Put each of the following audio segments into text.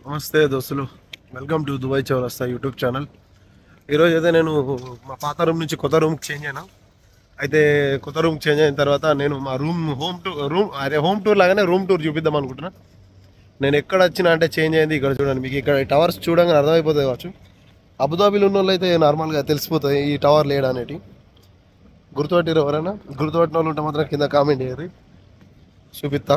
నమస్తే దోస్తులు welcome to Dubai Chaurasta YouTube channel ఈరోజు అయితే నేను మా పాత రూమ్ నుంచి కొత్త రూమ్కి చేంజ్ అయినా అయితే కొత్త రూమ్కి చేంజ్ అయిన తర్వాత నేను మా రూమ్ హోమ్ టూర్ రూమ్ అదే హోమ్ టూర్ లాగానే రూమ్ టూర్ చూపిద్దాం అనుకుంటున్నా నేను ఎక్కడ వచ్చినా అంటే చేంజ్ అయింది ఇక్కడ చూడండి మీకు ఇక్కడ టవర్స్ చూడంగానే అర్థమైపోతుంది కావచ్చు అబుదాబీలో ఉన్న వాళ్ళు అయితే నార్మల్గా తెలిసిపోతాయి ఈ టవర్ లేడా అనేటి గుర్తుపట్టిరు ఎవరైనా గుర్తుపట్టిన వాళ్ళు ఉంటే మాత్రం కింద కామెంట్ చేయరు చూపిస్తా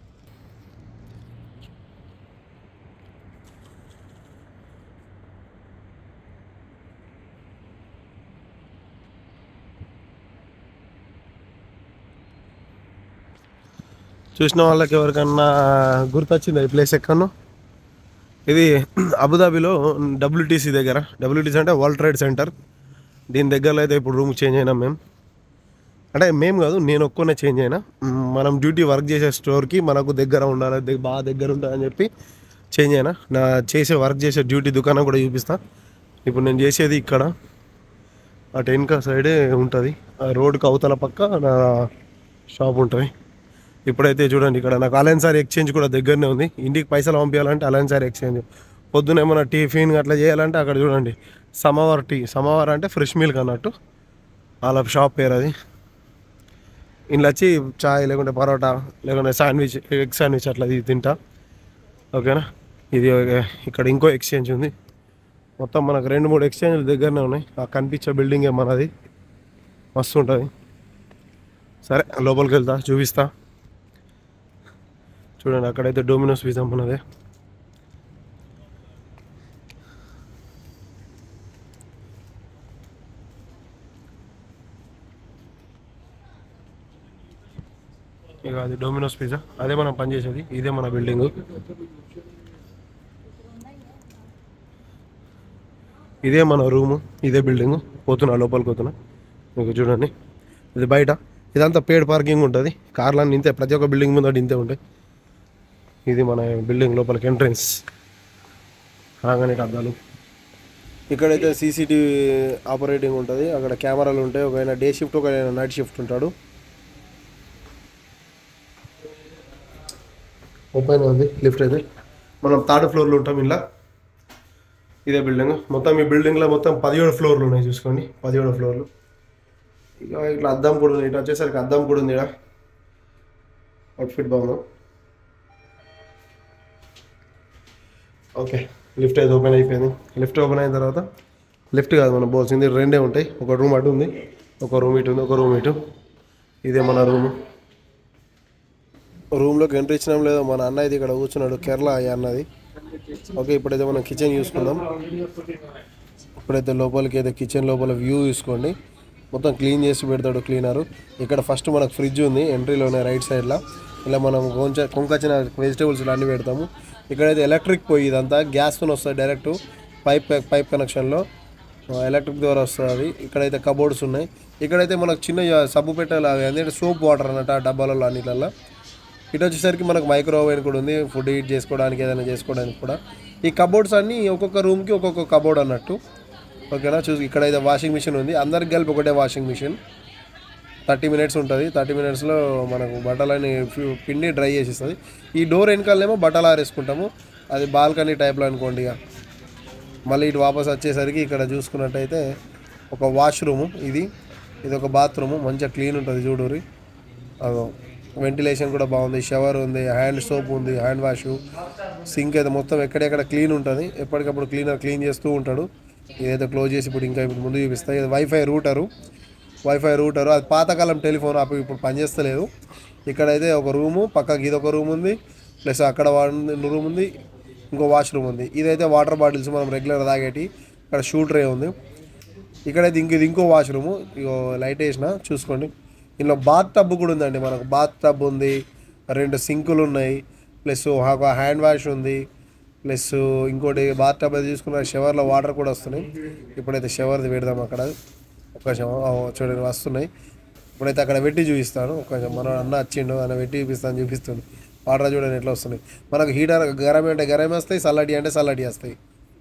చూసిన వాళ్ళకి ఎవరికన్నా గుర్తొచ్చింది ఈ ప్లేస్ ఎక్కడో ఇది అబుదాబిలో డబ్ల్యూటీసీ దగ్గర డబ్ల్యూటీసీ అంటే వరల్డ్ ట్రేడ్ సెంటర్ దీని దగ్గరలో అయితే ఇప్పుడు రూమ్ చేంజ్ అయినాం మేము అంటే మేము కాదు నేను ఒక్కనే చేంజ్ అయినా మ్, మనం డ్యూటీ వర్క్ చేసే స్టోర్కి మనకు దగ్గర ఉండాలి దగ్- బాగా దగ్గర ఉండాలని చెప్పి చేంజ్ అయినా నా చేసే వర్క్ చేసే డ్యూటీ దుకాణం కూడా చూపిస్తా ఇప్పుడు నేను చేసేది ఇక్కడ అటు వెనుక సైడే ఉంటుంది ఆ రోడ్కి అవతల పక్క నా షాప్ ఉంటుంది ఇప్పుడైతే చూడండి ఇక్కడ నాకు అలయన్ సార్ ఎక్స్చేంజ్ కూడా దగ్గరనే ఉంది ఇంటికి పైసలు పంపించాలంటే అలయన్ సార్ ఎక్స్చేంజ్ పొద్దున ఏమైనా టిఫిన్ అట్లా చేయాలంటే అక్కడ చూడండి సమవార్ టీ సమవార్ అంటే ఫ్రెష్ మిల్క్ అన్నట్టు వాళ్ళ షాప్ పేరు అది ఇంట్లో వచ్చి చాయ్ లేకుంటే పరోటా లేకుంటే శాండ్విచ్ ఎగ్ శాండ్విచ్ అట్లా ఇది తింటా ఓకేనా ఇది ఒక- ఇక్కడ ఇంకో ఎక్స్చేంజ్ ఉంది మొత్తం మనకు రెండు మూడు ఎక్స్చేంజ్లు దగ్గరనే ఉన్నాయి ఆ కనిపించే బిల్డింగే మనది మస్తు ఉంటుంది సరే లోపలికి వెళ్తా చూపిస్తా చూడండి అక్కడైతే డోమినోస్ పిజ్జా ఉన్నది ఇక అది డోమినోస్ పిజ్జా అదే మనం పనిచేసేది ఇదే మన బిల్డింగ్ ఇదే మన రూము ఇదే బిల్డింగ్ పోతున్నా లోపలికి పోతున్నా మీకు చూడండి ఇది బయట ఇదంతా పేడ్ పార్కింగ్ ఉంటుంది కార్లన్నీ ఇంతే ప్రతి ఒక్క బిల్డింగ్ ముందు ఇంతే ఉంటాయి ఇది మన బిల్డింగ్ లోపలికి ఎంట్రన్స్ రాగానే ఇటు అద్దాలు ఇక్కడైతే సీసీటీవీ ఆపరేటింగ్ ఉంటుంది అక్కడ కెమెరాలు ఉంటాయి ఒక ఆయన డే షిఫ్ట్ ఒక ఆయన నైట్ షిఫ్ట్ ఉంటాడు ఓపెన్ ఉంది లిఫ్ట్ అయితే మనం థర్డ్ ఫ్లోర్లో ఉంటాం ఇలా ఇదే బిల్డింగ్ మొత్తం ఈ బిల్డింగ్లో మొత్తం పదిహేడు ఫ్లోర్లు ఉన్నాయి చూసుకోండి పదిహేడు ఫ్లోర్లు ఇక ఇట్లా అద్దం కూడా ఉంది ఇటు వచ్చేసరికి అద్దం కూడా ఉంది ఇక్కడ అవుట్ఫిట్ బాగుంది ఓకే లిఫ్ట్ అయితే ఓపెన్ అయిపోయింది లిఫ్ట్ ఓపెన్ అయిన తర్వాత లిఫ్ట్ కాదు మనం పోవాల్సింది రెండే ఉంటాయి ఒక రూమ్ అటు ఉంది ఒక రూమ్ ఇటు ఉంది ఒక రూమ్ ఇటు ఇదే మన రూమ్ రూమ్లోకి ఎంట్రీ ఇచ్చినాం లేదో మన అన్న ఇది ఇక్కడ కూర్చున్నాడు కేరళ అయ్య అన్నది ఓకే ఇప్పుడైతే మనం కిచెన్ చూసుకుందాం ఇప్పుడైతే లోపలికి అయితే కిచెన్ లోపల వ్యూ చూసుకోండి మొత్తం క్లీన్ చేసి పెడతాడు క్లీనరు ఇక్కడ ఫస్ట్ మనకు ఫ్రిడ్జ్ ఉంది ఎంట్రీలోనే రైట్ సైడ్లో ఇలా మనం కొంచెం కొంకొచ్చిన వెజిటేబుల్స్ అన్నీ పెడతాము ఇక్కడైతే ఎలక్ట్రిక్ పోయి ఇదంతా గ్యాస్తో వస్తుంది డైరెక్ట్ పైప్ పైప్ కనెక్షన్లో ఎలక్ట్రిక్ ద్వారా వస్తుంది ఇక్కడైతే కబోర్డ్స్ ఉన్నాయి ఇక్కడైతే మనకు చిన్న సబ్బు పెట్టేలాగా ఎందుకంటే సోప్ వాటర్ అన్నట్టు ఆ డబ్బాలలో అన్నిట్లలో ఇటు వచ్చేసరికి మనకు మైక్రోవేవ్ కూడా ఉంది ఫుడ్ హీట్ చేసుకోవడానికి ఏదైనా చేసుకోవడానికి కూడా ఈ కబోర్డ్స్ అన్నీ ఒక్కొక్క రూమ్కి ఒక్కొక్క కబోర్డ్ అన్నట్టు ఓకేనా చూసి ఇక్కడ అయితే వాషింగ్ మిషన్ ఉంది అందరికి కలిపి ఒకటే వాషింగ్ మిషన్ థర్టీ మినిట్స్ ఉంటుంది థర్టీ మినిట్స్లో మనకు బట్టలని ఫి- పిండి డ్రై చేసిస్తుంది ఈ డోర్ వెనకాలనేమో బట్టలు ఆరేసుకుంటాము అది బాల్కనీ టైప్లో అనుకోండి ఇక మళ్ళీ ఇటు వాపస్ వచ్చేసరికి ఇక్కడ చూసుకున్నట్టయితే ఒక వాష్రూము ఇది ఇది ఒక బాత్రూము మంచిగా క్లీన్ ఉంటుంది చూడూరి అదో వెంటిలేషన్ కూడా బాగుంది షవర్ ఉంది హ్యాండ్ సోప్ ఉంది హ్యాండ్ వాష్ సింక్ అయితే మొత్తం ఎక్కడెక్కడ క్లీన్ ఉంటుంది ఎప్పటికప్పుడు క్లీనర్ క్లీన్ చేస్తూ ఉంటాడు ఇదైతే క్లోజ్ చేసి ఇప్పుడు ఇంకా ఇప్పుడు ముందు చూపిస్తాయి ఇది వైఫై రూటరు వైఫై రూటరు అది పాతకాలం టెలిఫోన్ అప్పుడు ఇప్పుడు పనిచేస్తలేదు ఇక్కడైతే ఒక రూము పక్కకి ఇది ఒక రూమ్ ఉంది ప్లస్ అక్కడ రూమ్ ఉంది ఇంకో వాష్రూమ్ ఉంది ఇదైతే వాటర్ బాటిల్స్ మనం రెగ్యులర్ తాగేటి ఇక్కడ షూ ట్రే ఉంది ఇక్కడైతే ఇంక ఇది ఇంకో వాష్రూమ్ ఇగో లైట్ వేసిన చూసుకోండి ఇందులో బాత్ టబ్ కూడా ఉందండి మనకు బాత్ టబ్ ఉంది రెండు సింకులు ఉన్నాయి ప్లస్ ఒక హ్యాండ్ వాష్ ఉంది ప్లస్ ఇంకోటి బాత్ టబ్ అయితే చూసుకున్న షవర్లో వాటర్ కూడా వస్తున్నాయి ఇప్పుడైతే షవర్ది పెడదాం అక్కడ ఒక షవర్ చూడండి వస్తున్నాయి ఇప్పుడైతే అక్కడ పెట్టి చూపిస్తాను ఒక మన అన్న వచ్చిండు అన్న పెట్టి చూపిస్తాను చూపిస్తుంది వాటర్ చూడండి ఎట్లా వస్తున్నాయి మనకు హీటర్ గరం అంటే గరం వస్తాయి చల్లటి అంటే చల్లటి వస్తాయి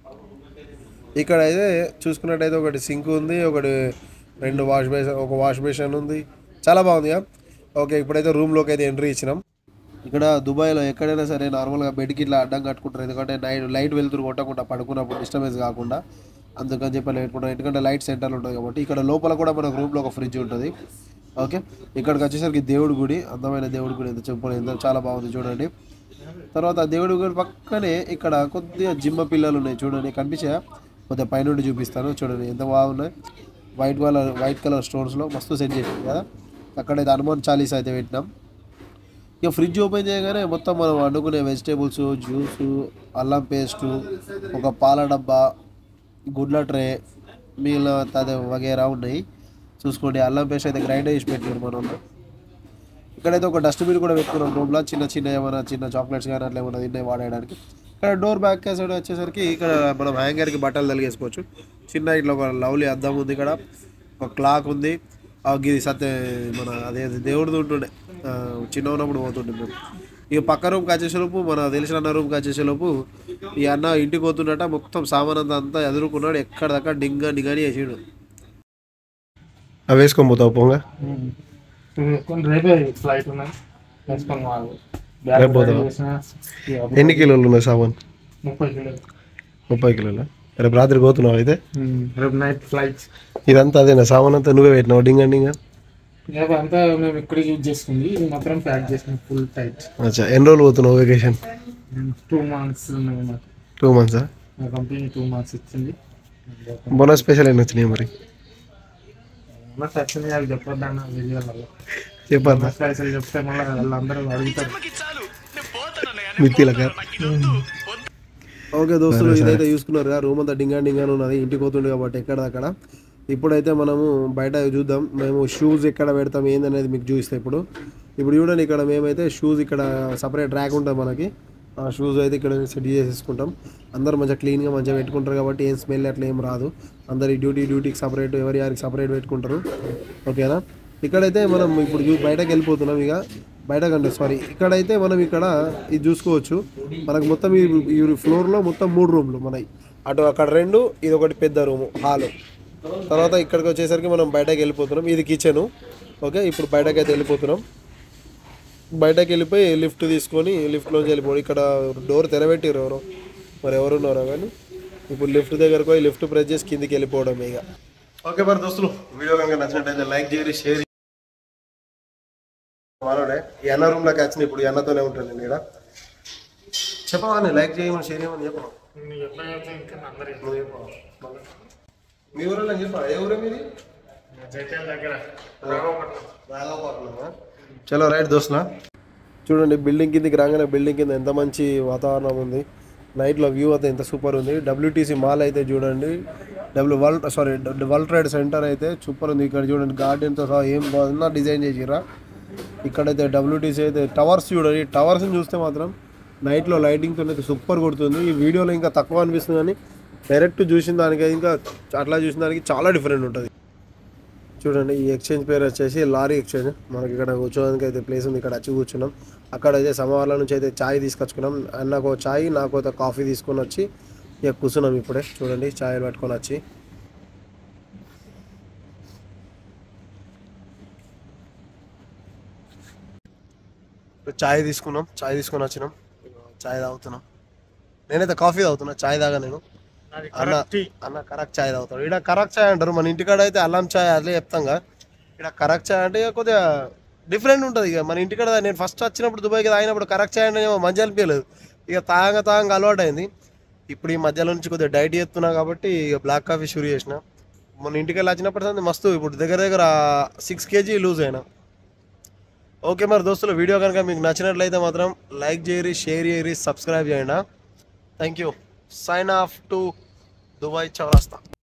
ఇక్కడ అయితే చూసుకున్నట్టయితే ఒకటి సింక్ ఉంది ఒకటి రెండు వాష్ బేసిన్ ఒక వాష్ బేసిన్ ఉంది చాలా బాగుంది ఓకే ఇప్పుడైతే రూమ్లోకి అయితే ఎంట్రీ ఇచ్చినాం ఇక్కడ దుబాయ్లో ఎక్కడైనా సరే నార్మల్గా బెడ్కి ఇట్లా అడ్డం కట్టుకుంటారు ఎందుకంటే నైట్ లైట్ వెళ్తురు కొట్టకుండా పడుకున్నప్పుడు డిస్టర్బెన్స్ కాకుండా అందుకని చెప్పి అలా పెట్టుకుంటారు ఎందుకంటే లైట్ సెంటర్ ఉంటుంది కాబట్టి ఇక్కడ లోపల కూడా మనకు రూమ్లో ఒక ఫ్రిడ్జ్ ఉంటుంది ఓకే ఇక్కడికి వచ్చేసరికి దేవుడి గుడి అందమైన దేవుడి గుడి ఎంత చెప్పండి ఎంత చాలా బాగుంది చూడండి తర్వాత ఆ దేవుడి గుడి పక్కనే ఇక్కడ కొద్దిగా జిమ్మ పిల్లలు ఉన్నాయి చూడండి కనిపించా కొద్దిగా పైనుండి చూపిస్తాను చూడండి ఎంత బాగున్నాయి వైట్ కలర్ వైట్ కలర్ స్టోన్స్లో మస్తు సెట్ చేసింది కదా అక్కడైతే హనుమాన్ చాలీస్ అయితే పెట్టినాం ఇక ఫ్రిడ్జ్ ఓపెన్ చేయగానే మొత్తం మనం వండుకునే వెజిటేబుల్స్ జ్యూస్ అల్లం పేస్టు ఒక పాల డబ్బా గుడ్ల ట్రే మిగిలిన తదే వగేరా ఉన్నాయి చూసుకోండి అల్లం పేస్ట్ అయితే గ్రైండ్ చేసి పెట్టారు మనం ఇక్కడైతే ఒక డస్ట్బిన్ కూడా పెట్టుకున్నాం రూమ్లో చిన్న చిన్న ఏమైనా చిన్న చాక్లెట్స్ కానీ అట్లా ఏమైనా తిన్నాయి వాడేయడానికి ఇక్కడ డోర్ బ్యాక్ సైడ్ వచ్చేసరికి ఇక్కడ మనం హ్యాంగర్కి బట్టలు తలిగేసుకోవచ్చు చిన్న ఇట్లా ఒక లవ్లీ అద్దం ఉంది ఇక్కడ ఒక క్లాక్ ఉంది ఆ గిది సత్య మన అదే దేవుడిది ఉంటుండే ఆ, చిన్న ఉన్నప్పుడు పోతుండే మేము ఇక పక్క రూమ్కి వచ్చేసేలోపు మన తెలిసిన అన్న రూమ్కి వచ్చేసేలోపు ఈ అన్న ఇంటికి పోతుండట మొత్తం సామాన్ అంతా అంతా ఎదుర్కొన్నాడు ఎక్కడిదక్కడ డింగ డింగని వేసాడు అవి వేసుకొని పోతావు పోగా కొన్ని రేపే ఫ్లైట్ ఉన్నాయి వేసుకొని వాళ్ళు రేపు పోతావా? ఎన్ని కిలోలు ఉన్నాయి సామాన్ ముప్పై కిలోలు ముప్పై కిలోల రేపు రాత్రి పోతున్నావు అయితే రేపు నైట్ ఫ్లైట్ ఇదంతా అదేనా సామాన్ అంతా నువ్వే పెట్టినావు డింగ డింగ రేపు అంతా మేము ఇక్కడ యూజ్ చేసుకుంది ఇది మాత్రం ప్యాక్ చేసిన ఫుల్ టైట్ అచ్చా ఎన్ని రోజులు పోతున్నావు వెకేషన్ టూ మంత్స్ ఉన్నాయి మాకు టూ మంత్సా మా కంపెనీ టూ మంత్స్ ఇచ్చింది బోనస్ స్పెషల్ అయినా వచ్చినాయి మరి బస్ వచ్చింది అవి చెప్పొద్దన్న వీడియోలలో చెప్పన్నా బస్ పైసలు చెప్తే మళ్ళీ వాళ్ళందరూ అడుగుతారు మిత్తిలక ఓకే దోస్తులు ఇదైతే చూసుకున్నారు కదా రూమ్ అంతా డింగా డింగా ఉన్నది ఇంటికి పోతుండే కాబట్టి ఎక్కడ అక్కడ ఇప్పుడైతే మనము బయట చూద్దాం మేము షూస్ ఎక్కడ పెడతాం ఏందనేది మీకు చూపిస్తాం ఇప్పుడు ఇప్పుడు చూడండి ఇక్కడ మేమైతే షూస్ ఇక్కడ సపరేట్ ర్యాక్ ఉంటుంది మనకి ఆ షూస్ అయితే ఇక్కడ సెట్ చేసేసుకుంటాం అందరూ మంచిగా క్లీన్గా మంచిగా పెట్టుకుంటారు కాబట్టి ఏం స్మెల్ అట్లా ఏం రాదు అందరి డ్యూటీ డ్యూటీకి సపరేట్ ఎవరి యారికి సపరేట్ పెట్టుకుంటారు ఓకేనా ఇక్కడైతే మనం ఇప్పుడు చూ- బయటకు వెళ్ళిపోతున్నాం ఇక బయటకంటే సారీ ఇక్కడైతే మనం ఇక్కడ ఇది చూసుకోవచ్చు మనకు మొత్తం ఈ ఈ ఫ్లోర్లో మొత్తం మూడు రూమ్లు మనవి అటు అక్కడ రెండు ఇది ఒకటి పెద్ద రూము హాలు తర్వాత ఇక్కడికి వచ్చేసరికి మనం బయటకు వెళ్ళిపోతున్నాం ఇది కిచెను ఓకే ఇప్పుడు బయటకు అయితే వెళ్ళిపోతున్నాం బయటకు వెళ్ళిపోయి లిఫ్ట్ తీసుకొని లిఫ్ట్లోంచి వెళ్ళిపోయి ఇక్కడ డోర్ తెరబెట్టిరు ఎవరో మరి ఎవరున్నారో కానీ ఇప్పుడు లిఫ్ట్ దగ్గరకు పోయి లిఫ్ట్ ప్రెస్ చేసి కిందికి వెళ్ళిపోవడం ఇక ఓకే మరి దోస్తులు వీడియో కనుక నచ్చినట్టయితే లైక్ చేయరు షేర్ మనోడే ఈ అన్న రూమ్లోకి వచ్చిన ఇప్పుడు ఈ అన్నతోనే ఉంటాను నేను ఇక్కడ చెప్పవా లైక్ చేయమని షేర్ చేయమని చెప్పవా మీ ఊరిలో చెప్పా ఏ ఊరే మీది జైత్యాల దగ్గర నాగపట్నమా? చలో రైట్ దోస్తులా చూడండి బిల్డింగ్ కిందకి రాగానే బిల్డింగ్ కింద ఎంత మంచి వాతావరణం ఉంది నైట్లో వ్యూ అయితే ఎంత సూపర్ ఉంది డబ్ల్యూటీసీ మాల్ అయితే చూడండి W world sorry world trade centre అయితే సూపర్ ఉంది ఇక్కడ చూడండి గార్డెన్తో సహా ఏం బాగుందో డిజైన్ చేసిరా ఇక్కడైతే డబ్ల్యూటీసీ అయితే టవర్స్ చూడండి టవర్స్ని చూస్తే మాత్రం నైట్లో లైటింగ్తో అయితే సూపర్ కొడుతుంది ఈ వీడియోలో ఇంకా తక్కువ అనిపిస్తుంది కానీ డైరెక్ట్ చూసిన దానికి ఇంకా అట్లా చూసిన దానికి చాలా డిఫరెంట్ ఉంటుంది చూడండి ఈ ఎక్స్చేంజ్ పేరు వచ్చేసి లారీ ఎక్స్చేంజ్ మనకి ఇక్కడ కూర్చోడానికి అయితే ప్లేస్ ఉంది ఇక్కడ వచ్చి కూర్చున్నాం అక్కడ అయితే సమవార్ల నుంచి అయితే చాయ్ తీసుకొచ్చుకున్నాం అన్నకు ఒక చాయ్ నాకు ఒక కాఫీ తీసుకొని వచ్చి ఇక కూర్చున్నాం ఇప్పుడే చూడండి చాయ్ పట్టుకొని వచ్చి ఇప్పుడు చాయ్ తీసుకున్నాం చాయ్ తీసుకొని వచ్చినాం చాయ్ తాగుతున్నాం నేనైతే కాఫీ తాగుతున్నా చాయ్ తాగా నేను అన్న అన్న కరక్ చాయ్ తాగుతాడు ఇక్కడ కరక్ చాయ్ అంటారు మన ఇంటికాడ అయితే అల్లం చాయ్ అట్లే చెప్తాంగా ఇక్కడ కరక్ చాయ్ అంటే ఇక కొద్దిగా డిఫరెంట్ ఉంటుంది ఇక మన ఇంటికాడ నేను ఫస్ట్ వచ్చినప్పుడు దుబాయ్కి తాగినప్పుడు కరక్ చాయ్ అంటే ఏమో మంచి అనిపించలేదు ఇక తాగంగా తాగంగా అలవాటు అయింది ఇప్పుడు ఈ మధ్యలో నుంచి కొద్దిగా డైట్ చేస్తున్నా కాబట్టి ఇక బ్లాక్ కాఫీ షురు చేసిన మన ఇంటికి వెళ్ళి వచ్చినప్పటి సంది మస్తు ఇప్పుడు దగ్గర దగ్గర సిక్స్ కేజీ లూజ్ అయినా ఓకే మరి దోస్తులు వీడియో కనుక మీకు నచ్చినట్లయితే మాత్రం లైక్ చేయరి షేర్ చేయరి సబ్స్క్రైబ్ చేయండి thank you sign off to Dubai చౌరస్తా